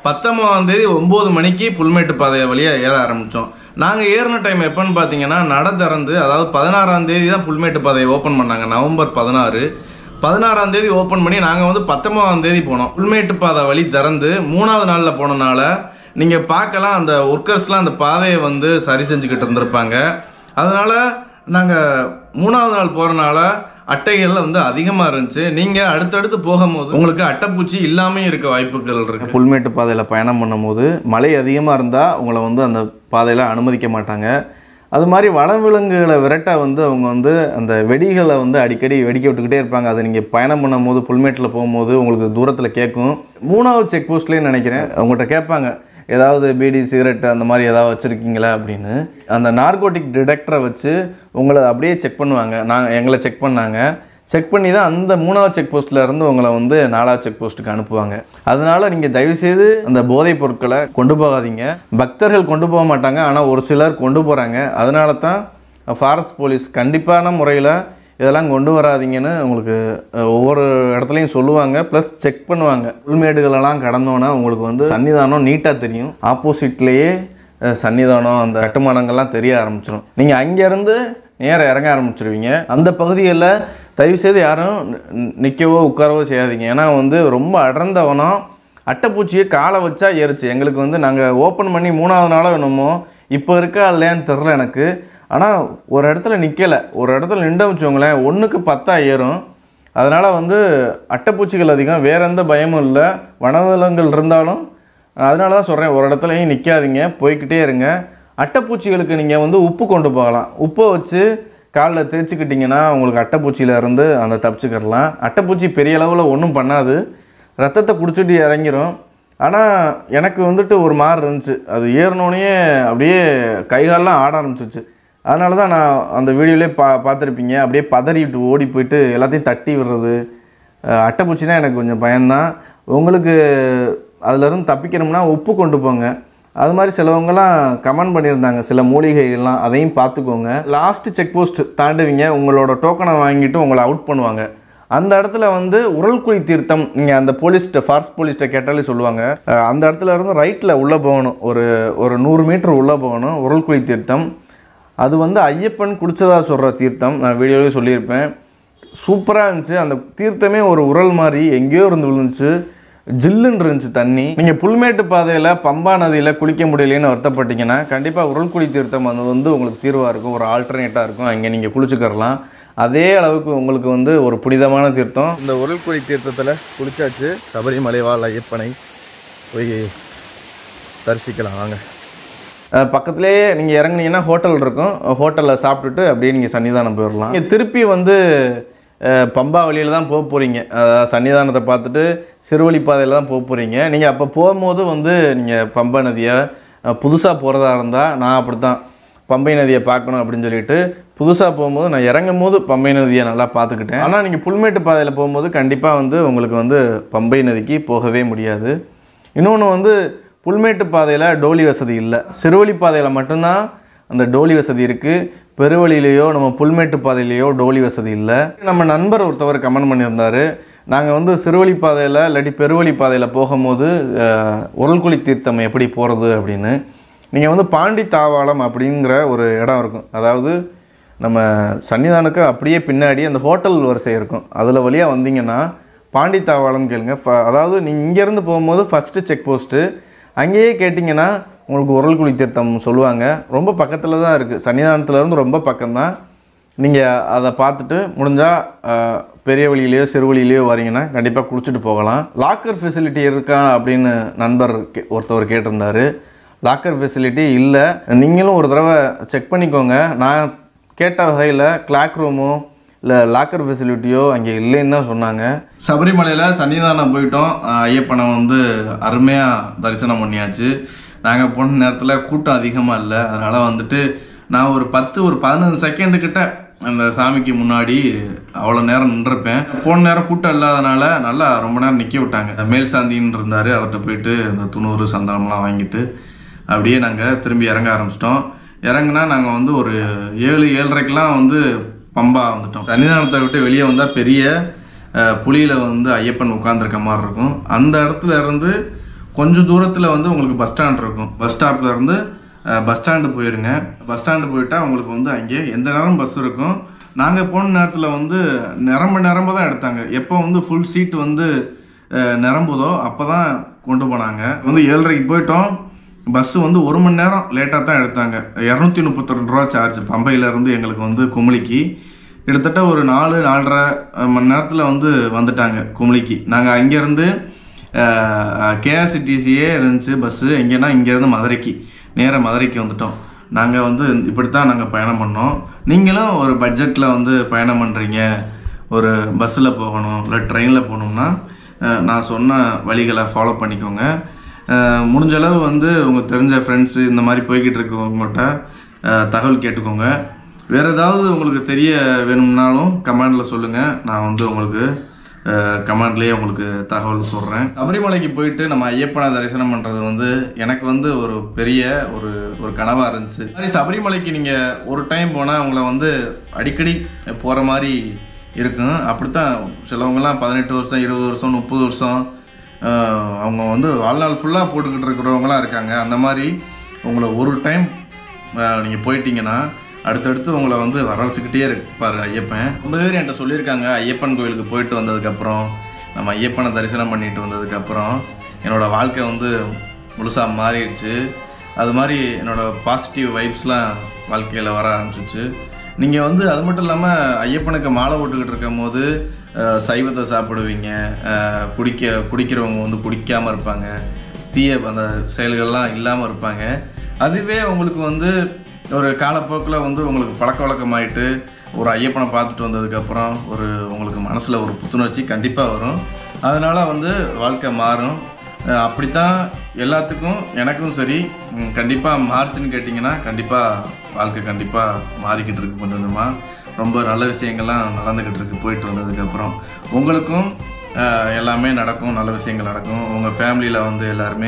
பத்தொன்பதாம் தேதி ஒன்பது மணிக்கு புல்மேட்டு பாதை வழியாக ஏற ஆரம்பித்தோம் நாங்கள் ஏறின டைம் எப்போன்னு பார்த்தீங்கன்னா நட திறந்து அதாவது பதினாறாம் தேதி தான் புல்மேட்டு பாதையை ஓப்பன் பண்ணாங்க நவம்பர் பதினாறு பதினாறாம் தேதி ஓப்பன் பண்ணி நாங்கள் வந்து பத்தொன்பதாம் தேதி போனோம் புல்மேட்டு பாதை வழி திறந்து மூணாவது நாளில் போனனால நீங்கள் பார்க்கலாம் அந்த ஒர்க்கர்ஸ்லாம் அந்த பாதையை வந்து சரி செஞ்சுக்கிட்டு இருந்திருப்பாங்க அதனால நாங்கள் மூணாவது நாள் போகிறனால அட்டைகள் வந்து அதிகமாக இருந்துச்சு நீங்கள் அடுத்தடுத்து போகும்போது உங்களுக்கு அட்டைப்பூச்சி இல்லாமல் இருக்க வாய்ப்புகள் இருக்கு புல்மேட்டு பாதையில் பயணம் பண்ணும்போது மழை அதிகமாக இருந்தால் உங்களை வந்து அந்த பாதையில் அனுமதிக்க மாட்டாங்க அது மாதிரி வனவிலங்குகளை விரட்ட வந்து அவங்க வந்து அந்த வெடிகளை வந்து அடிக்கடி வெடிக்க விட்டுக்கிட்டே இருப்பாங்க அதை நீங்கள் பயணம் பண்ணும்போது புல்மேட்டில் போகும்போது உங்களுக்கு தூரத்தில் கேட்கும் மூணாவது செக் போஸ்ட்லேயும் நினைக்கிறேன் அவங்கள்ட்ட கேட்பாங்க ஏதாவது பீடி சிகரெட் அந்த மாதிரி ஏதாவது வச்சுருக்கீங்களா அப்படின்னு அந்த நார்கோட்டிக் டிடெக்டரை வச்சு உங்களை அப்படியே செக் பண்ணுவாங்க நான் எங்களை செக் பண்ணாங்க செக் பண்ணி தான் அந்த மூணாவது செக் போஸ்ட்டில் இருந்து உங்களை வந்து நாலாவது செக் போஸ்ட்டுக்கு அனுப்புவாங்க அதனால நீங்கள் தயவுசெய்து அந்த போதைப் பொருட்களை கொண்டு போகாதீங்க பக்தர்கள் கொண்டு போக மாட்டாங்க ஆனால் ஒரு சிலர் கொண்டு போகிறாங்க அதனால தான் ஃபாரஸ்ட் போலீஸ் கண்டிப்பான முறையில் இதெல்லாம் கொண்டு வராதீங்கன்னு உங்களுக்கு அஹ், ஒவ்வொரு இடத்துலையும் சொல்லுவாங்க ப்ளஸ் செக் பண்ணுவாங்க புல்மேடுகளெல்லாம் கடந்தோன்னா உங்களுக்கு வந்து சன்னிதானம் நீட்டாக தெரியும் ஆப்போசிட்லேயே அஹ், சன்னிதானம் அந்த கட்டுமானங்கள்லாம் தெரிய ஆரம்பிச்சிடும் நீங்கள் அங்கேருந்து நேராக இறங்க ஆரம்பிச்சிருவீங்க அந்த பகுதிகளில் தயவுசெய்து யாரும் நி- நிற்கவோ உட்காரவோ செய்யாதீங்க ஏன்னா வந்து ரொம்ப அடர்ந்த வனம் அட்டைப்பூச்சியை காலை வச்சா ஏறுச்சு எங்களுக்கு வந்து நாங்கள் ஓப்பன் பண்ணி மூணாவது நாளோ என்னமோ இப்போ இருக்கா இல்லையான்னு தெரில எனக்கு ஆனால் ஒரு இடத்துல நிற்கலை ஒரு இடத்துல நின்று வச்சுக்கோங்களேன் ஒன்றுக்கு பத்தா ஏறும் அதனால் வந்து அட்டைப்பூச்சிகள் அதிகம் வேற எந்த பயமும் இல்லை வனவிலங்குகள் இருந்தாலும் அதனால தான் சொல்கிறேன் ஒரு இடத்துலையும் நிற்காதீங்க போய்க்கிட்டே இருங்க அட்டைப்பூச்சிகளுக்கு நீங்கள் வந்து உப்பு கொண்டு போகலாம் உப்பை வச்சு காலில் தேய்ச்சிக்கிட்டிங்கன்னா உங்களுக்கு அட்டைப்பூச்சியில இருந்து அந்த தப்பிச்சுக்கிடலாம் அட்டைப்பூச்சி பெரிய அளவில் ஒன்றும் பண்ணாது ரத்தத்தை குடிச்சிட்டு இறங்கிரும் ஆனால் எனக்கு வந்துட்டு ஒரு மாதிரி இருந்துச்சு அது ஏறினோடனே அப்படியே கைகாலெலாம் ஆட ஆரம்பிச்சிச்சு அதனால தான் நான் அந்த வீடியோலேயே பா பார்த்துருப்பீங்க அப்படியே பதறிட்டு ஓடி போயிட்டு எல்லாத்தையும் தட்டி விடுறது அஹ் அட்டைப்பூச்சினா எனக்கு கொஞ்சம் பயம்தான் உங்களுக்கு அதுலேருந்து தப்பிக்கணும்னா உப்பு கொண்டு போங்க அது மாதிரி சிலவங்கலாம் கமெண்ட் பண்ணியிருந்தாங்க சில மூலிகைகள்லாம் அதையும் பார்த்துக்கோங்க லாஸ்ட் செக் போஸ்ட் தாண்டுவீங்க உங்களோட டோக்கனை வாங்கிட்டு உங்களை அவுட் பண்ணுவாங்க அந்த இடத்துல வந்து உரல்குழி தீர்த்தம் நீங்கள் அந்த போலீஸ்கிட்ட ஃபாரஸ்ட் போலீஸ்கிட்ட கேட்டாலே சொல்லுவாங்க அஹ் அந்த இடத்துல இருந்து ரைட்டில் உள்ளே போகணும் ஒரு ஒரு நூறு மீட்டர் உள்ளே போகணும் உரல்குழி தீர்த்தம் அது வந்து ஐயப்பன் குடிச்சதா சொல்கிற தீர்த்தம் நான் வீடியோவே சொல்லியிருப்பேன் சூப்பராக இருந்துச்சு அந்த தீர்த்தமே ஒரு உரல் மாதிரி எங்கேயோ இருந்து விழுந்துச்சு ஜில்லுன்னு இருந்துச்சு தண்ணி நீங்கள் புல்மேட்டு பாதையில் பம்பா நதியில் குளிக்க முடியலைன்னு வருத்தப்பட்டீங்கன்னா கண்டிப்பாக உரல்குழி தீர்த்தம் அது வந்து உங்களுக்கு தீர்வாக இருக்கும் ஒரு ஆல்டர்னேட்டாக இருக்கும் அங்கே நீங்கள் குளிச்சுக்கறலாம் அதே அளவுக்கு உங்களுக்கு வந்து ஒரு புனிதமான தீர்த்தம் இந்த உருள்குழி தீர்த்தத்தில் குளிச்சாச்சு சபரிமலை வாழ் ஐயப்பனை போய் தரிசிக்கலாம் வாங்க அஹ் பக்கத்துலேயே நீங்கள் இறங்குனீங்கன்னா ஹோட்டல் இருக்கும் ஹோட்டலில் சாப்பிட்டுட்டு அப்படியே நீங்கள் சன்னிதானம் போயிடலாம் நீங்கள் திருப்பி வந்து அஹ், பம்பா வழியில் தான் போக போகிறீங்க சன்னிதானத்தை பார்த்துட்டு சிறுவழி பாதையில் தான் போக போகிறீங்க நீங்கள் அப்போ போகும்போது வந்து நீங்கள் பம்பா நதியை புதுசாக போகிறதா இருந்தால் நான் அப்படி தான் பம்பை நதியை பார்க்கணும் அப்படின்னு சொல்லிட்டு புதுசாக போகும்போது நான் இறங்கும் போது பம்பை நதியை நல்லா பார்த்துக்கிட்டேன் ஆனால் நீங்கள் புல்மேட்டு பாதையில் போகும்போது கண்டிப்பாக வந்து உங்களுக்கு வந்து பம்பை நதிக்கு போகவே முடியாது இன்னொன்று வந்து புல்மேட்டு பாதையில் டோலி வசதி இல்லை சிறுவழி பாதையில் மட்டும்தான் அந்த டோலி வசதி இருக்குது பெருவழியிலையோ நம்ம புல்மேட்டு பாதையிலையோ டோலி வசதி இல்லை நம்ம நண்பர் ஒருத்தவர் கமெண்ட் பண்ணியிருந்தாரு நாங்கள் வந்து சிறுவழி பாதையில் இல்லாட்டி பெருவழி பாதையில் போகும்போது அஹ், உரல்குழி தீர்த்தம் எப்படி போகிறது அப்படின்னு நீங்கள் வந்து பாண்டி தாவாளம் அப்படிங்கிற ஒரு இடம் இருக்கும் அதாவது நம்ம சன்னிதானுக்கு அப்படியே பின்னாடி அந்த ஹோட்டல் வரிசை இருக்கும் அதில் வழியாக வந்தீங்கன்னா பாண்டி தாவாளம் கேளுங்க ஃப- அதாவது நீங்கள் இங்கேருந்து போகும்போது ஃபஸ்ட்டு செக் போஸ்ட்டு அங்கேயே கேட்டிங்கன்னா உங்களுக்கு உரல்குழி தீர்த்தம் சொல்லுவாங்க ரொம்ப பக்கத்தில் தான் இருக்குது சன்னிதானத்துலேருந்து ரொம்ப பக்கம்தான் நீங்கள் அதை பார்த்துட்டு முடிஞ்சால் பெரிய வழியிலையோ சிறு வழியிலையோ வரீங்கன்னா கண்டிப்பாக குளிச்சுட்டு போகலாம் லாக்கர் ஃபெசிலிட்டி இருக்கா அப்படின்னு நண்பர் கே- ஒருத்தவர் கேட்டிருந்தாரு லாக்கர் ஃபெசிலிட்டி இல்லை நீங்களும் ஒரு தடவை செக் பண்ணிக்கோங்க நான் கேட்ட வகையில் கிளாக் ரூமோ இல்லை லாக்கர் ஃபெசிலிட்டியோ அங்கே இல்லைன்னு தான் சொன்னாங்க சபரிமலையில் சன்னிதானம் போயிட்டோம் அஹ் ஐயப்பனை வந்து அருமையாக தரிசனம் பண்ணியாச்சு நாங்கள் போன நேரத்தில் கூட்டம் அதிகமாக இல்லை அதனால் வந்துட்டு நான் ஒரு பத்து ஒரு பதினஞ்சு செகண்டு கிட்ட அந்த சாமிக்கு முன்னாடி அவ்வளோ நேரம் நின்றுருப்பேன் போன நேரம் கூட்டம் இல்லாதனால நல்லா ரொம்ப நேரம் நிற்க விட்டாங்க மேல் சாந்தின்னு இருந்தார் அவர்கிட்ட போயிட்டு அந்த துணூறு சந்தனம்லாம் வாங்கிட்டு அப்படியே நாங்கள் திரும்பி இறங்க ஆரம்பிச்சிட்டோம் இறங்குனா நாங்கள் வந்து ஒரு ஏழு ஏழரைக்கெலாம் வந்து பம்பா வந்துட்டோம் சன்னிதானத்தை விட்டு வெளியே வந்தால் பெரிய அஹ், புலியில வந்து ஐயப்பன் உட்கார்ந்திருக்க மாதிரி இருக்கும் அந்த இடத்துல இருந்து கொஞ்சம் தூரத்தில் வந்து உங்களுக்கு பஸ் ஸ்டாண்ட் இருக்கும் பஸ் ஸ்டாப்ல இருந்து பஸ் ஸ்டாண்டு போயிருங்க பஸ் ஸ்டாண்டு போயிட்டா உங்களுக்கு வந்து அங்கே எந்த நேரம் பஸ் இருக்கும் நாங்கள் போன நேரத்தில் வந்து நிரம்ப நிரம்ப தான் எடுத்தாங்க எப்போ வந்து ஃபுல் சீட் வந்து அஹ், நிரம்புதோ அப்போ தான் கொண்டு போனாங்க வந்து ஏழரைக்கு போயிட்டோம் பஸ்ஸு வந்து ஒரு மணி நேரம் லேட்டாக தான் எடுத்தாங்க இரநூத்தி முப்பத்தி ரெண்டு ரூபா சார்ஜ் பம்பையிலேருந்து எங்களுக்கு வந்து குமிளிக்கு கிட்டத்தட்ட ஒரு நாலு நாலரை அஹ், மணி நேரத்தில் வந்து வந்துட்டாங்க குமிளிக்கு நாங்கள் அங்கேருந்து கேஆர்சிடிசியே இருந்துச்சு பஸ்ஸு எங்கேன்னா இங்கேருந்து மதுரைக்கு நேராக மதுரைக்கு வந்துட்டோம் நாங்கள் வந்து இப்படி தான் நாங்கள் பயணம் பண்ணோம் நீங்களும் ஒரு பட்ஜெட்டில் வந்து பயணம் பண்ணுறீங்க ஒரு பஸ்ஸில் போகணும் இல்லை ட்ரெயினில் போகணும்னா அஹ், நான் சொன்ன வழிகளை ஃபாலோ பண்ணிக்கோங்க அஹ், முடிஞ்ச அளவு வந்து உங்கள் தெரிஞ்ச ஃப்ரெண்ட்ஸு இந்த மாதிரி போய்கிட்டு இருக்கவங்ககிட்ட அஹ், தகவல் கேட்டுக்கோங்க வேறு ஏதாவது உங்களுக்கு தெரிய வேணும்னாலும் கமெண்டில் சொல்லுங்கள் நான் வந்து உங்களுக்கு கமெண்ட்லேயே உங்களுக்கு தகவல் சொல்கிறேன் சபரிமலைக்கு போயிட்டு நம்ம ஐயப்பனை தரிசனம் பண்ணுறது வந்து எனக்கு வந்து ஒரு பெரிய ஒரு ஒரு கனவாக இருந்துச்சு அது மாதிரி சபரிமலைக்கு நீங்கள் ஒரு டைம் போனால் உங்களை வந்து அடிக்கடி போகிற மாதிரி இருக்கும் அப்படித்தான் சிலவங்கலாம் பதினெட்டு வருஷம் இருபது வருஷம் முப்பது வருஷம் ஆஹ் அவங்க வந்து வாழ்நாள் ஃபுல்லாக போட்டுக்கிட்டு இருக்கிறவங்களாம் இருக்காங்க அந்த மாதிரி உங்களை ஒரு டைம் நீங்கள் போயிட்டீங்கன்னா அடுத்தடுத்து உங்களை வந்து வர வச்சுக்கிட்டே இருப்பார் ஐயப்பன் ரொம்ப பேர் என்கிட்ட சொல்லியிருக்காங்க ஐயப்பன் கோயிலுக்கு போயிட்டு வந்ததுக்கப்புறம் நம்ம ஐயப்பனை தரிசனம் பண்ணிட்டு வந்ததுக்கப்புறம் என்னோட வாழ்க்கை வந்து முழுசாக மாறிடுச்சு அது மாதிரி என்னோட பாசிட்டிவ் வைப்ஸ்லாம் வாழ்க்கையில் வர ஆரம்பிச்சிச்சு நீங்கள் வந்து அது மட்டும் இல்லாமல் ஐயப்பனுக்கு மாலை போட்டுக்கிட்டு இருக்கும் போது அஹ், சைவத்தை சாப்பிடுவீங்க அஹ், குடிக்க குடிக்கிறவங்க வந்து குடிக்காமல் இருப்பாங்க தீய அந்த செயல்கள்லாம் இல்லாமல் இருப்பாங்க அதுவே உங்களுக்கு வந்து ஒரு காலப்போக்கில் வந்து உங்களுக்கு பழக்க வழக்கமாயிட்டு ஒரு ஐயப்பனை பார்த்துட்டு வந்ததுக்கப்புறம் ஒரு உங்களுக்கு மனசில் ஒரு புத்துணர்ச்சி கண்டிப்பாக வரும் அதனால் வந்து வாழ்க்கை மாறும் அஹ் அப்படித்தான் எல்லாத்துக்கும் எனக்கும் சரி கண்டிப்பாக மார்ச்சுன்னு கேட்டிங்கன்னா கண்டிப்பாக வாழ்க்கை கண்டிப்பாக மாறிக்கிட்டு இருக்கு கொஞ்சம் கொஞ்சமாக ரொம்ப நல்ல விஷயங்கள்லாம் நடந்துக்கிட்டு இருக்கு போயிட்டு வந்ததுக்கப்புறம் உங்களுக்கும் அஹ், எல்லாமே நடக்கும் நல்ல விஷயங்கள் நடக்கும் உங்கள் ஃபேமிலியில் வந்து எல்லாருமே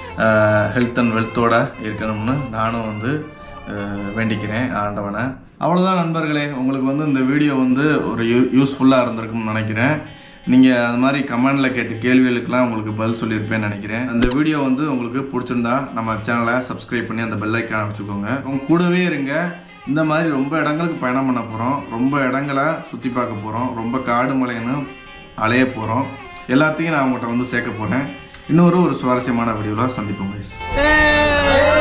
ஹெல்த் அண்ட் வெல்த்தோட இருக்கணும்னு நானும் வந்து அஹ், வேண்டிக்கிறேன் ஆண்டவனை அவ்வளோதான் நண்பர்களே உங்களுக்கு வந்து இந்த வீடியோ வந்து ஒரு யூ யூஸ்ஃபுல்லாக இருந்திருக்கும்னு நினைக்கிறேன் நீங்கள் அது மாதிரி கமெண்டில் கேட்ட கேள்விகளுக்கெல்லாம் உங்களுக்கு பதில் சொல்லியிருப்பேன்னு நினைக்கிறேன் அந்த வீடியோ வந்து உங்களுக்கு பிடிச்சிருந்தா நம்ம சேனலை சப்ஸ்கிரைப் பண்ணி அந்த பெல் ஐக்கான் அனுப்பிச்சுக்கோங்க உங்க கூடவே இருங்க இந்த மாதிரி ரொம்ப இடங்களுக்கு பயணம் பண்ண போகிறோம் ரொம்ப இடங்களை சுற்றி பார்க்க போகிறோம் ரொம்ப காடு மலைன்னு அலைய போகிறோம் எல்லாத்தையும் நான் உங்கள்கிட்ட வந்து சேர்க்க போகிறேன் இன்னொரு ஒரு சுவாரஸ்யமான வீடியோவில் சந்திப்போம் guys.